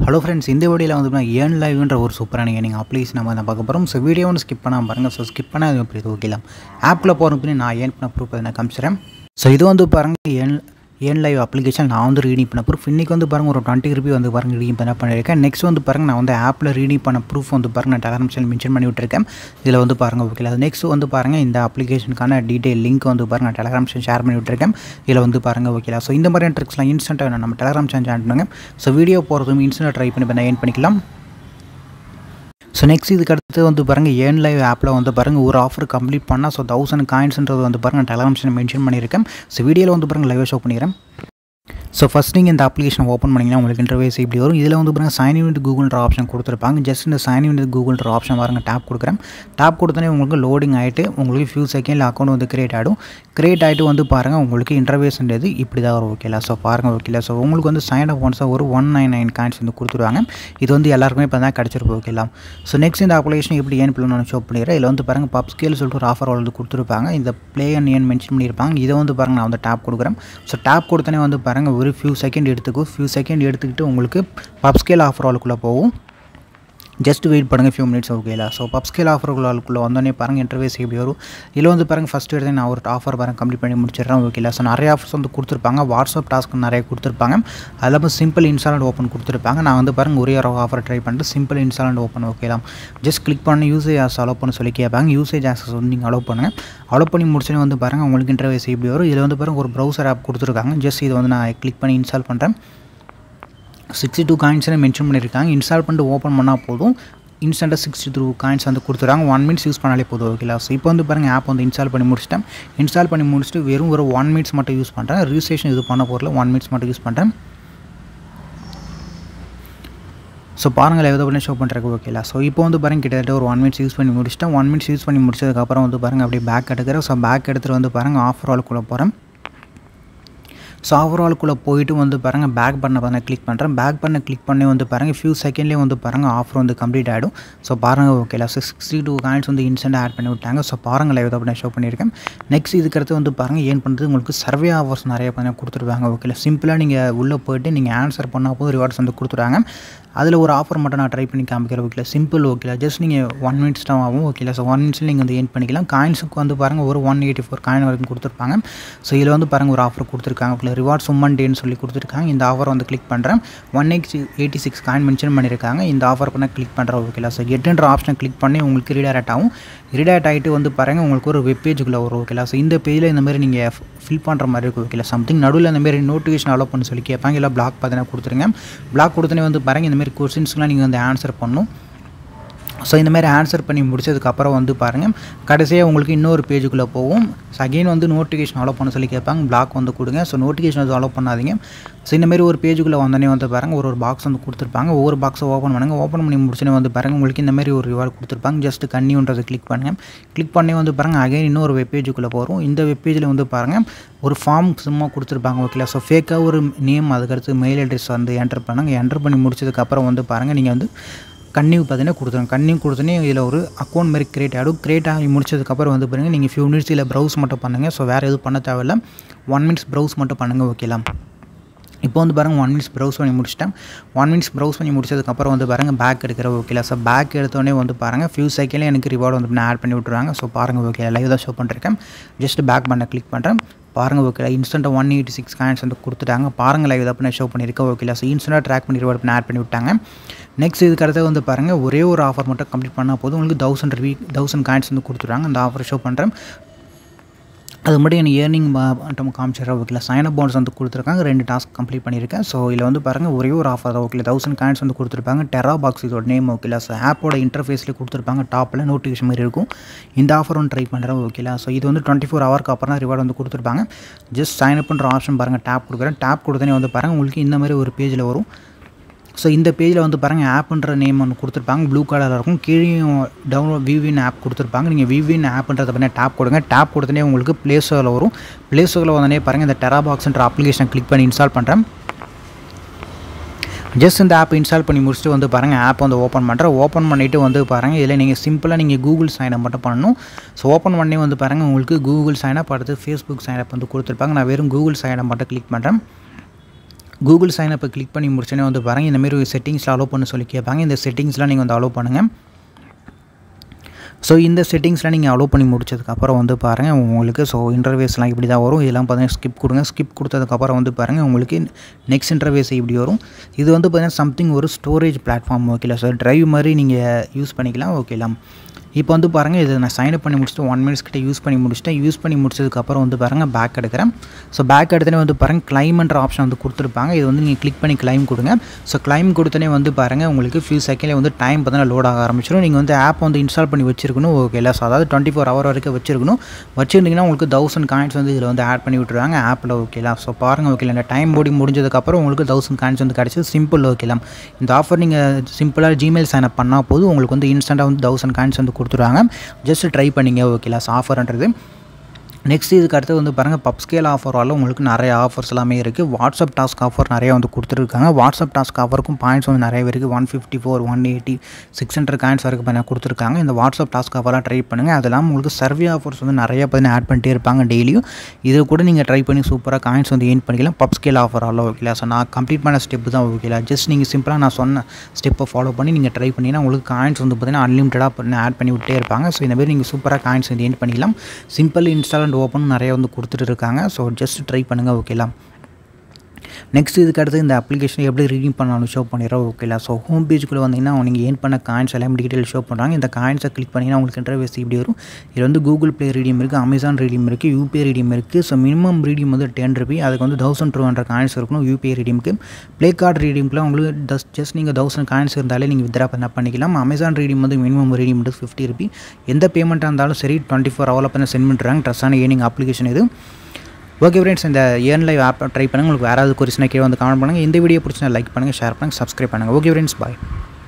hello friends இந்த வீடியோவில் வந்து பார்த்தீங்கன்னா ஏன் லைவ்ன்ற ஒரு சூப்பரான நீங்கள் அப்ளிகேஷன் நம்ம தான் பார்க்க போகிறோம் ஸோ வீடியோ ஒன்று ஸ்கிப் பண்ணாமல் பாருங்கள் ஸோ ஸ்கிப் பண்ணால் அது எப்படி ஓகேலாம் ஆப்பில் போகிறதுக்கு நான் ஏன் பண்ண ப்ரூஃப் நான் காமிச்சிடுறேன் ஸோ இது வந்து பாருங்கள் ஏன் ஏன் லைவ் அப்ளிகேஷன் நான் வந்து ரீடிங் பண்ண ப்ரூஃப் இன்றைக்கி வந்து பாருங்கள் ஒரு டுவெண்ட்டி ருபி வந்து பாருங்கள் ரீடிங் பண்ண பண்ணியிருக்கேன் நெக்ஸ்ட் வந்து பாருங்கள் நான் வந்து ஆப்பில் ரீடிங் பண்ண ப்ரூஃப் வந்து பாருங்கள் நான் டெலகிராம் சேனல் மென்ஷன் பண்ணி விட்டுருக்கேன் இதில் வந்து பாருங்கள் ஓகே அது நெக்ஸ்ட் வந்து பாருங்கள் இந்த அப்ளிகேஷனுக்கான டீட்டெயில் லிங்க் வந்து பாருங்கள் டெலகிராம் சேனல் ஷேர் பண்ணி விட்டுருக்கேன் இதில் வந்து பாருங்கள் ஓகேலா ஸோ இந்த மாதிரியான ட்ரிக்ஸ்லாம் இன்ஸ்டண்ட்டாக வேணும் நம்ம டெலகிராம் சேனல் ஜாயின் பண்ணுங்க ஸோ வீடியோ போகிறதும் இன்ஸ்டன்ட்டாக ட்ரை பண்ணி பண்ண ஏன் பண்ணிக்கலாம் ஸோ நெக்ஸ்ட் இதுக்கு அடுத்து வந்து பாருங்கள் ஏன் லைவ் ஆப்பில் வந்து பாருங்கள் ஒரு ஆஃபர் கம்ப்ளீட் பண்ணால் ஸோ தௌசண்ட் காயின்ஸ்ன்றது வந்து பாருங்கள் டெலகிராம் சேனல் மென்ஷன் பண்ணியிருக்கேன் ஸோ வீடியோவில் வந்து பாருங்கள் லைவ் ஷோ பண்ணிக்கிறேன் ஸோ ஃபஸ்ட் நீங்கள் இந்த அப்ளிகேஷன் ஓப்பன் பண்ணிங்கன்னா உங்களுக்கு இன்டர்வேஸ் இப்படி வரும் இதில் வந்து பாருங்கள் சைன் இன் வித் கூகுள்ன்ற ஆப்ஷன் கொடுத்துருப்பாங்க ஜஸ்ட் இந்த சைன் இன் வித் கூகுள்ன்ற ஆப்ஷன் பாருங்கள் டேப் கொடுக்குறேன் டேப் கொடுத்தோன்னே உங்களுக்கு லோடிங் ஆகிட்டு உங்களுக்கு ஃபியூ செகண்டில் அக்கௌண்ட் வந்து கிரியேட் ஆகிடும் கிரியேட் ஆகிட்டு வந்து பாருங்கள் உங்களுக்கு இன்டர்வேஸ்ன்றது இப்படி தான் வரும் ஓகேலா ஸோ பாருங்கள் ஓகேலா ஸோ உங்களுக்கு வந்து சைன் அப் ஒன்ஸாக ஒரு ஒன் நைன் நைன் காயின்ஸ் வந்து கொடுத்துருவாங்க இது வந்து எல்லாருக்குமே இப்போ தான் கிடச்சிருப்போம் ஓகேலாம் ஸோ நெக்ஸ்ட் இந்த அப்ளிகேஷன் எப்படி ஏன் பிள்ளை நான் ஷோ பண்ணிடுறேன் இதில் வந்து பாருங்கள் பப் ஸ்கேல் சொல்லிட்டு ஒரு ஆஃபர் வந்து கொடுத்துருப்பாங்க இந்த ப்ளே அண்ட் ஏன் மென்ஷன் பண்ணியிருப்பாங்க இதை வந்து பாருங்கள் நான் வந்து டேப் கொடுக்குறேன் ஸோ டேப் கொடுத்தோன்னே வந்து பாருங்கள் ஒரு ஃபியூ செகண்ட் எடுத்துக்கும் ஃபியூ செகண்ட் எடுத்துக்கிட்டு உங்களுக்கு பப் ஸ்கேல் ஆஃபர் ஆளுக்குள்ளே போகும் ஜஸ்ட் வெயிட் பண்ணுங்கள் ஃபியூ மினிட்ஸ் ஓகேலா ஸோ பப் ஸ்கேல் ஆஃபருக்குள்ளே வந்தோடனே பாருங்கள் இன்டர்வேஸ் எப்படி வரும் இதில் வந்து பாருங்கள் ஃபஸ்ட் எடுத்து நான் ஒரு ஆஃபர் பாருங்கள் கம்ப்ளீட் பண்ணி முடிச்சிடுறேன் ஓகேலா ஸோ நிறைய ஆஃபர்ஸ் வந்து கொடுத்துருப்பாங்க வாட்ஸ்அப் டாஸ்க் நிறைய கொடுத்துருப்பாங்க அது இல்லாமல் சிம்பிள் இன்ஸ்டால் அண்ட் ஓப்பன் கொடுத்துருப்பாங்க நான் வந்து பாருங்கள் ஒரே ஒரு ஆஃபர் ட்ரை பண்ணிட்டு சிம்பிள் இன்ஸ்டால் அண்ட் ஓப்பன் ஓகேலாம் ஜஸ்ட் கிளிக் பண்ணி யூசேஜ் ஆஸ் அலோவ் பண்ண சொல்லி கேட்பாங்க யூசேஜ் ஆக்சஸ் வந்து நீங்கள் அலோவ் பண்ணுங்கள் அலோவ் பண்ணி முடிச்சோன்னே வந்து பாருங்கள் உங்களுக்கு இன்டர்வேஸ் எப்படி வரும் இதில் வந்து பாருங்கள் ஒரு ப்ரௌசர் ஆப் கொடுத்துருக்காங்க ஜஸ்ட் இதை வந்து நான் கிளிக் பண்ணி இன்ஸ்டால் பண்ணுறேன் சிக்ஸ்டி டூ காயின்ஸ்னு மென்ஷன் பண்ணியிருக்காங்க இன்ஸ்டால் பண்ணிட்டு ஓப்பன் பண்ணால் போதும் இன்ஸ்டண்ட்டாக சிக்ஸ்டி டூ காயின்ஸ் வந்து கொடுத்துறாங்க ஒன் மினிட்ஸ் யூஸ் பண்ணாலே போதும் ஓகேலா ஸோ இப்போ வந்து பாருங்கள் ஆப் வந்து இன்ஸ்டால் பண்ணி முடிச்சிட்டேன் இன்ஸ்டால் பண்ணி முடிச்சுட்டு வெறும் ஒரு ஒன் மினிட்ஸ் மட்டும் யூஸ் பண்ணுறேன் ரிஜிஸ்ட்ரேஷன் இது பண்ண போகிறல ஒன் மினிட்ஸ் மட்டும் யூஸ் பண்ணுறேன் ஸோ பாருங்கள் எவ்வளோ பண்ணி ஷோ பண்ணுறக்கு ஓகேலா ஸோ இப்போ வந்து பாருங்கள் கிட்டத்தட்ட ஒரு ஒன் மினிட்ஸ் யூஸ் பண்ணி முடிச்சிட்டேன் ஒன் மினிட்ஸ் யூஸ் பண்ணி முடிச்சதுக்கப்புறம் வந்து பாருங்கள் அப்படியே பேக் எடுக்கிறேன் ஸோ பேக் எடுத்துகிட்டு வந்து பாருங்கள் ஆஃபர் ஆளுக்குள்ளே போகிறேன் ஸோ ஓவராலுக்குள்ளே போயிட்டு வந்து பாருங்கள் பேக் பண்ண பண்ண கிளிக் பண்ணுறேன் பேக் பண்ண கிளிக் பண்ணி வந்து பாருங்கள் ஃபியூ செகண்ட்லேயே வந்து பாருங்கள் ஆஃபர் வந்து கம்ப்ளீட் ஆகிடும் ஸோ பாருங்கள் ஓகேலா சிக்ஸ்டி டூ காயின்ஸ் வந்து இன்ஸ்டன்ட் ஆட் பண்ணி விட்டாங்க ஸோ பாருங்கள் லைவ் பண்ணி ஷோ பண்ணியிருக்கேன் நெக்ஸ்ட் இதுக்கடுத்து வந்து பாருங்கள் ஏன் பண்ணுறது உங்களுக்கு சர்வே ஆஃபர்ஸ் நிறைய பண்ணி கொடுத்துருவாங்க ஓகேலா சிம்பிளாக நீங்கள் உள்ளே போயிட்டு நீங்கள் ஆன்சர் பண்ணால் போதும் ரிவார்ட்ஸ் வந்து கொடுத்துருவாங்க அதில் ஒரு ஆஃபர் மட்டும் நான் ட்ரை பண்ணி காமிக்கிறேன் ஓகேலா சிம்பிள் ஓகேலா ஜஸ்ட் நீங்கள் ஒன் மினிட்ஸ் தான் ஆகும் ஓகேலா ஸோ ஒன் மினிட்ஸில் நீங்கள் வந்து ஏன் பண்ணிக்கலாம் காயின்ஸுக்கு வந்து பாருங்கள் ஒரு ஒன் எயிட்டி ஃபோர் காயின் வரைக்கும் கொடுத்துருப்பாங்க ஸோ இதில் வந்து பாருங்கள் ஒரு ஆஃபர் கொடுத்துருக்காங்க ஓகே ரிவார்ட் சும்மன் டேன்னு சொல்லி கொடுத்துருக்காங்க இந்த ஆஃபர் வந்து கிளிக் பண்ணுறேன் one eight eighty six coin mention பண்ணியிருக்காங்க இந்த ஆஃபர் பண்ண கிளிக் பண்ணுறேன் ஓகேலா ஸோ கெட்டுன்ற ஆப்ஷன் கிளிக் பண்ணி உங்களுக்கு ரீடைரக்ட் ஆகும் ரீடைரக்ட் ஆகிட்டு வந்து பாருங்கள் உங்களுக்கு ஒரு வெப் பேஜுக்குள்ளே வரும் ஓகேலா ஸோ இந்த பேஜில் இந்த மாதிரி நீங்கள் ஃபில் பண்ணுற மாதிரி இருக்கும் ஓகேலா சம்திங் நடுவில் இந்த மாதிரி நோட்டிஃபிகேஷன் அலோவ் பண்ணி சொல்லி கேட்பாங்க இல்லை பிளாக் பார்த்தீங்கன்னா கொடுத்துருங்க பிளாக் கொடுத்தனே வந்து பாருங்கள் இந்த மாதிரி கொஸ்டின்ஸ்லாம் நீங்கள் வந்து ஆன்சர் பண்ணணும் ஸோ இந்தமாதிரி ஆன்சர் பண்ணி முடிச்சதுக்கப்புறம் வந்து பாருங்கள் கடைசியாக உங்களுக்கு இன்னொரு பேஜுக்குள்ளே போகும் ஸோ அகெயின் வந்து நோட்டிஃபிகேஷன் அலோவ் பண்ண சொல்லி கேட்பாங்க பிளாக் வந்து கொடுங்க ஸோ நோட்டிஃபிகேஷன் வந்து அலோவ் பண்ணாதீங்க ஸோ இந்தமாரி ஒரு பேஜுக்குள்ளே வந்தோடனே வந்து பாருங்கள் ஒரு ஒரு பாக்ஸ் வந்து கொடுத்துருப்பாங்க ஒவ்வொரு பாக்ஸை ஓப்பன் பண்ணுங்கள் ஓப்பன் பண்ணி முடிச்சோன்னே வந்து பாருங்கள் உங்களுக்கு இந்த மாதிரி ஒரு ரிவார்டு கொடுத்துருப்பாங்க ஜஸ்ட் கன்னியூன்றதை கிளிக் பண்ணுங்கள் கிளிக் பண்ணி வந்து பாருங்கள் அகைன் இன்னொரு வெப் பேஜுக்குள்ளே போகிறோம் இந்த வெப் பேஜில் வந்து பாருங்கள் ஒரு ஃபார்ம் சும்மா கொடுத்துருப்பாங்க ஓகேலா ஸோ ஃபேக்காக ஒரு நேம் அதுக்கடுத்து மெயில் அட்ரஸ் வந்து என்டர் பண்ணுங்கள் என்டர் பண்ணி முடிச்சதுக்கப்புறம் வந்து பாருங்கள் நீங்கள் வந்து கன்னியூ பார்த்தீங்கன்னா கொடுத்துருங்க கன்னியூ கொடுத்தோன்னே இதில் ஒரு அக்கௌண்ட் மாதிரி கிரியேட் ஆகிடும் கிரியேட் ஆகி முடிச்சதுக்கப்புறம் வந்து பாருங்கள் நீங்கள் ஃபியூ மினிட்ஸ் இதில் ப்ரௌஸ் மட்டும் பண்ணுங்கள் ஸோ வேறு எதுவும் பண்ண தேவையில்ல ஒன் மினிட்ஸ் ப்ரௌஸ் மட்டும் பண்ணுங்கள் ஓகேலாம் இப்போ வந்து பாருங்கள் ஒன் மினிட்ஸ் ப்ரௌஸ் பண்ணி முடிச்சிட்டேன் ஒன் மினிட்ஸ் ப்ரௌஸ் பண்ணி முடிச்சதுக்கப்புறம் வந்து பாருங்கள் பேக் எடுக்கிற ஓகேலா ஸோ பேக் எடுத்தோடனே வந்து பாருங்கள் ஃபியூ செகண்ட்லேயே எனக்கு ரிவார்டு வந்து நான் ஆட் பண்ணி விட்ருவாங்க ஸோ பாருங்கள் ஓகே லைவ் தான் ஷோ பண்ணிருக்கேன் ஜஸ்ட் பேக் பண்ண கிளிக் பண்ணுறேன் பாருங்கள் ஓகே இன்ஸ்டண்ட்டாக ஒன் எயிட்டி சிக்ஸ் காயின்ஸ் வந்து கொடுத்துட்டாங்க பாருங்கள் லைவ் தான் ஷோ பண்ணியிருக்கேன் ஓகேலா ஸோ இன்ஸ்டண்ட்டாக ட்ராக் பண்ணி ரிவார்டு பண்ணி ஆட் பண்ணி விட்டாங்க நெக்ஸ்ட் இதுக்கு அடுத்து வந்து பாருங்கள் ஒரே ஒரு ஆஃபர் மட்டும் கம்ப்ளீட் பண்ணால் போதும் உங்களுக்கு தௌசண்ட் ரிவி தௌசண்ட் காயின்ஸ் வந்து கொடுத்துருவாங்க அந்த ஆஃபர் ஷோ பண்ணுறேன் அது மட்டும் எனக்கு ஏர்னிங் மட்டும் காமிச்சிடற ஓகேல சைன் அப் போனஸ் வந்து கொடுத்துருக்காங்க ரெண்டு டாஸ்க் கம்ப்ளீட் பண்ணியிருக்கேன் ஸோ இதில் வந்து பாருங்கள் ஒரே ஒரு ஆஃபர் தான் ஓகே தௌசண்ட் காயின்ஸ் வந்து கொடுத்துருப்பாங்க டெரா பாக்ஸ் இதோட நேம் ஓகேலா ஸோ ஆப்போட இன்டர்ஃபேஸில் கொடுத்துருப்பாங்க டாப்பில் நோட்டிஃபிகேஷன் மாதிரி இருக்கும் இந்த ஆஃபர் ஒன்று ட்ரை பண்ணுறேன் ஓகேலா ஸோ இது வந்து டுவெண்ட்டி ஃபோர் ஹவருக்கு அப்புறம் தான் ரிவார்டு வந்து கொடுத்துருப்பாங்க ஜஸ்ட் சைன் அப் பண்ணுற ஆப்ஷன் பாருங்கள் டேப் கொடுக்குறேன் டேப் கொடுத்தனே வந்து பாருங்கள் உங்களுக்கு இந்த மாதிரி ஒரு பேஜில் வரும் ஸோ இந்த பேஜில் வந்து பாருங்கள் ஆப்புன்ற நேம் ஒன்று கொடுத்துருப்பாங்க ப்ளூ கலரில் இருக்கும் கீழே டவுன்லோட் விவின் ஆப் கொடுத்துருப்பாங்க நீங்கள் விவின் ஆப்ன்றதை பண்ணி டேப் கொடுங்க டேப் கொடுத்தனே உங்களுக்கு ப்ளே ஸ்டோரில் வரும் ப்ளே ஸ்டோரில் வந்தனே பாருங்கள் இந்த டெரா பாக்ஸ்ன்ற அப்ளிகேஷன் கிளிக் பண்ணி இன்ஸ்டால் பண்ணுறேன் ஜஸ்ட் இந்த ஆப் இன்ஸ்டால் பண்ணி முடிச்சுட்டு வந்து பாருங்கள் ஆப் வந்து ஓப்பன் பண்ணுறேன் ஓப்பன் பண்ணிவிட்டு வந்து பாருங்கள் இதில் நீங்கள் சிம்பிளாக நீங்கள் கூகுள் சைனப் மட்டும் பண்ணணும் ஸோ ஓப்பன் பண்ணி வந்து பாருங்கள் உங்களுக்கு கூகுள் சைனப் அடுத்து ஃபேஸ்புக் சைனப் வந்து கொடுத்துருப்பாங்க நான் வெறும் கூகுள் சைனப் மட்டும் கிளிக் பண்ணுறேன் கூகுள் சைன் அப்பை கிளிக் பண்ணி முடிச்சோன்னே வந்து பாருங்கள் இந்தமாரி செட்டிங்ஸில் அலோவ் பண்ண சொல்லி கேட்பாங்க இந்த செட்டிங்ஸ்லாம் நீங்கள் வந்து அலோவ் பண்ணுங்கள் ஸோ இந்த செட்டிங்ஸ்லாம் நீங்கள் அலோவ் பண்ணி முடிச்சதுக்கப்புறம் வந்து பாருங்கள் உங்களுக்கு ஸோ இன்டர்வேஸ்லாம் இப்படி தான் வரும் இதெல்லாம் பார்த்தீங்கன்னா ஸ்கிப் கொடுங்க ஸ்கிப் கொடுத்ததுக்கப்புறம் வந்து பாருங்கள் உங்களுக்கு நெக்ஸ்ட் இன்டர்வேஸ் இப்படி வரும் இது வந்து பார்த்தீங்கன்னா சம்திங் ஒரு ஸ்டோரேஜ் பிளாட்ஃபார்ம் ஓகேல ஸோ ட்ரைவ் மாதிரி நீங்கள் யூஸ் பண்ணிக்கலாம் ஓகேலாம் இப்போ வந்து பாருங்கள் இதை நான் சைன் அப் பண்ணி முடிச்சுட்டு ஒன் மினிட்ஸ் கிட்ட யூஸ் பண்ணி முடிச்சிட்டேன் யூஸ் பண்ணி முடிச்சதுக்கப்புறம் வந்து பாருங்கள் பேக் எடுக்கிறேன் ஸோ பேக் எடுத்தனே வந்து பாருங்கள் கிளைம்ன்ற ஆப்ஷன் வந்து கொடுத்துருப்பாங்க இது வந்து நீங்கள் கிளிக் பண்ணி கிளைம் கொடுங்க ஸோ கிளைம் கொடுத்தனே வந்து பாருங்கள் உங்களுக்கு ஃபியூ செகண்ட்லேயே வந்து டைம் பார்த்தீங்கன்னா லோட் ஆக ஆரம்பிச்சிடும் நீங்கள் வந்து ஆப் வந்து இன்ஸ்டால் பண்ணி வச்சிருக்கணும் ஓகேல ஸோ அதாவது டுவெண்ட்டி ஃபோர் ஹவர் வரைக்கும் வச்சிருக்கணும் வச்சிருந்தீங்கன்னா உங்களுக்கு தௌசண்ட் காயின்ஸ் வந்து இதில் வந்து ஆட் பண்ணி விட்டுருவாங்க ஆப்பில் ஓகேலா ஸோ பாருங்கள் ஓகேல இந்த டைம் ஓடி முடிஞ்சதுக்கப்புறம் உங்களுக்கு தௌசண்ட் காயின்ஸ் வந்து கிடச்சி சிம்பிள் ஓகேலாம் இந்த ஆஃபர் நீங்கள் சிம்பிளாக ஜிமெயில் சைன் அப் பண்ணால் போதும் உங்களுக்கு வந்து இன்ஸ்டண்ட்டாக வந்து தௌசண்ட் காயின்ஸ் வந்து கொடுத்துருவாங்க ஜஸ்ட் ட்ரை பண்ணிங்க ஓகேலா ஆஃபர்ன்றது நெக்ஸ்ட் இதுக்கு அடுத்து வந்து பாருங்கள் பப்ஸ்கேல் ஆஃபரால் உங்களுக்கு நிறைய ஆஃபர்ஸ் எல்லாமே இருக்குது வாட்ஸ்அப் டாஸ்க் ஆஃபர் நிறைய வந்து கொடுத்துருக்காங்க வாட்ஸ்அப் டாஸ்க் ஆஃபருக்கும் பாயிண்ட்ஸ் வந்து நிறைய இருக்குது one fifty four one eighty six hundred coins வரைக்கும் பண்ண கொடுத்துருக்காங்க இந்த வாட்ஸ்அப் டாஸ்க் ஆஃபர்லாம் ட்ரை பண்ணுங்கள் அது இல்லாமல் உங்களுக்கு சர்வே ஆஃபர்ஸ் வந்து நிறைய பார்த்தீங்கன்னா ஆட் பண்ணிட்டே இருப்பாங்க டெய்லியும் இதை கூட நீங்கள் ட்ரை பண்ணி சூப்பராக காயின்ஸ் வந்து ஏன் பண்ணிக்கலாம் பப்ஸ்கேல் ஆஃபரால் ஓகேலா ஸோ நான் கம்ப்ளீட் பண்ண ஸ்டெப் தான் ஓகேலா ஜஸ்ட் நீங்கள் சிம்பிளாக நான் சொன்ன ஸ்டெப்பை ஃபாலோ பண்ணி நீங்கள் ட்ரை பண்ணிங்கன்னா உங்களுக்கு காயின்ஸ் வந்து பார்த்தீங்கன்னா அன்லிமிட்டடாக பண்ணி ஆட் பண்ணி விட்டே இருப்பாங்க ஸோ இந்த மாதிரி நீங்கள் சூப்பராக காயின்ஸ் வந்து ஏன் பண்ணிக்கலாம் சிம்பிள் இன்ஸ்டால் அண்ட் ஓப்பன் நிறைய வந்து கொடுத்துட்டு இருக்காங்க ஸோ ஜஸ்ட் ட்ரை பண்ணுங்கள் ஓகேலாம் நெக்ஸ்ட் இதுக்கு அடுத்து இந்த அப்ளிகேஷன் எப்படி ரீடிங் பண்ணாலும் ஷோ பண்ணிடுறோம் ஓகேலா ஸோ ஹோம் பேஜுக்குள்ளே வந்தீங்கன்னா நீங்கள் ஏன் பண்ண காயின்ஸ் எல்லாம் டீட்டெயில் ஷோ பண்ணுறாங்க இந்த காயின்ஸை கிளிக் பண்ணிங்கன்னா உங்களுக்கு இன்டர்வேஸ் இப்படி வரும் இது வந்து கூகுள் ப்ளே ரீடியம் இருக்குது அமேசான் ரீடியம் இருக்குது யூபிஐ ரீடியம் இருக்குது ஸோ மினிமம் ரீடியம் வந்து டென் ருபி அதுக்கு வந்து தௌசண்ட் டூ ஹண்ட்ரட் காயின்ஸ் இருக்கணும் யூபிஐ ரீடியம்க்கு ப்ளே கார்டு ரீடியம்க்குலாம் உங்களுக்கு டஸ் ஜஸ்ட் நீங்கள் தௌசண்ட் காயின்ஸ் இருந்தாலே நீங்கள் வித்ரா பண்ண பண்ணிக்கலாம் அமேசான் ரீடியம் வந்து மினிமம் ரீடியம் வந்து ஃபிஃப்டி ருபி எந்த பேமெண்ட்டாக இருந்தாலும் சரி டுவெண்ட்டி ஃபோர் ஹவரில் பண்ண சென்ட் பண்ணுறாங்க ட்ரெஸ்ஸான ஏர்னிங் அப்ளிகேஷன் இது ஓகே ஃப்ரெண்ட்ஸ் இந்த ஏர்ன் லைவ் ஆப் ட்ரை பண்ணுங்கள் உங்களுக்கு வேறு ஏதாவது கொரிஸ்னா கீழே வந்து கமெண்ட் பண்ணுங்கள் இந்த வீடியோ பிடிச்சினா லைக் பண்ணுங்கள் ஷேர் பண்ணுங்கள் சப்ஸ்கிரைப் பண்ணுங்கள் ஓகே ஃப்ரெண்ட்ஸ் பாய்